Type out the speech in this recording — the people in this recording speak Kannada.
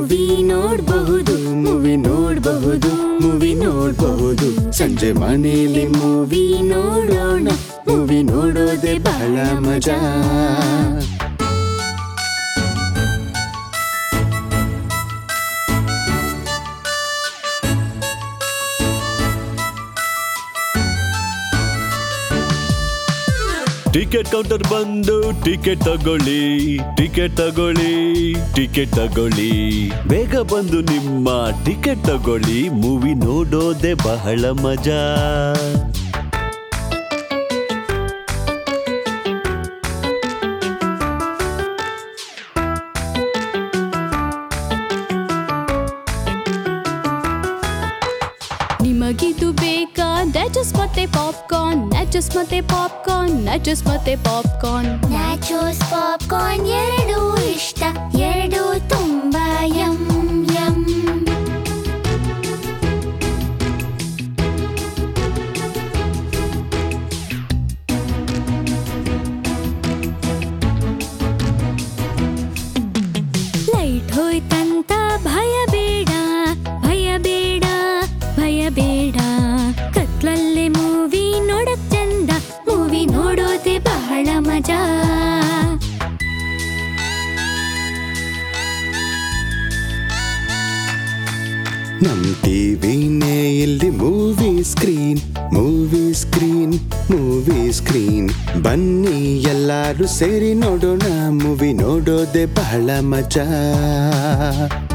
ಮೂವಿ ನೋಡಬಹುದು ಮೂವಿ ನೋಡಬಹುದು ಮೂವಿ ನೋಡಬಹುದು ಸಂಜೆ ಮನೆಯಲ್ಲಿ ಮೂವಿ ನೋಡೋಣ ಮೂವಿ ನೋಡೋದೇ ಬಹಳ ಮಜಾ ಟಿಕೆಟ್ ಕೌಂಟರ್ ಬಂದು ಟಿಕೆಟ್ ತಗೊಳ್ಳಿ ಟಿಕೆಟ್ ತಗೊಳ್ಳಿ ಟಿಕೆಟ್ ತಗೊಳ್ಳಿ ಬೇಗ ಬಂದು ನಿಮ್ಮ ಟಿಕೆಟ್ ತಗೊಳ್ಳಿ ಮೂವಿ ನೋಡೋದೇ ಬಹಳ ಮಜಾ ನಿಮಗಿದು ಬೇಕಾ ನ್ಯಾಚಸ್ ಮತ್ತೆ ಪಾಪ್ಕಾರ್ನ್ ನ್ಯಾಚಸ್ ಮತ್ತೆ ಪಾಪ್ಕಾರ್ನ್ ನ್ಯಾಚಸ್ ಮತ್ತೆ ಪಾಪ್ಕಾರ್ನ್ ನ್ಯಾಚೋಸ್ ಪಾಪ್ಕಾರ್ನ್ ಎರಡು ಇಷ್ಟ ಎರಡು ತುಂಬಾ ಯಮ್ ಯಮ್ ಲೈಟ್ ಹೋಯ್ತಂತ ಭಯ ಬೇಡ ಭಯ ಬೇಡ ಭಯ ಬೇಡ ಕತ್ಲಲ್ಲೇ ಮೂವಿ ನೋಡಕ್ ಚಂದ ಮೂವಿ ನೋಡೋದೇ ಬಹಳ ಮಜಾ ನಮ್ ಟಿವಿನೇ ಇಲ್ಲಿ movie screen movie screen movie screen ಬನ್ನಿ ಎಲ್ಲಾರು ಸೇರಿ ನೋಡೋಣ ಮೂವಿ ನೋಡೋದೇ ಬಹಳ ಮಜಾ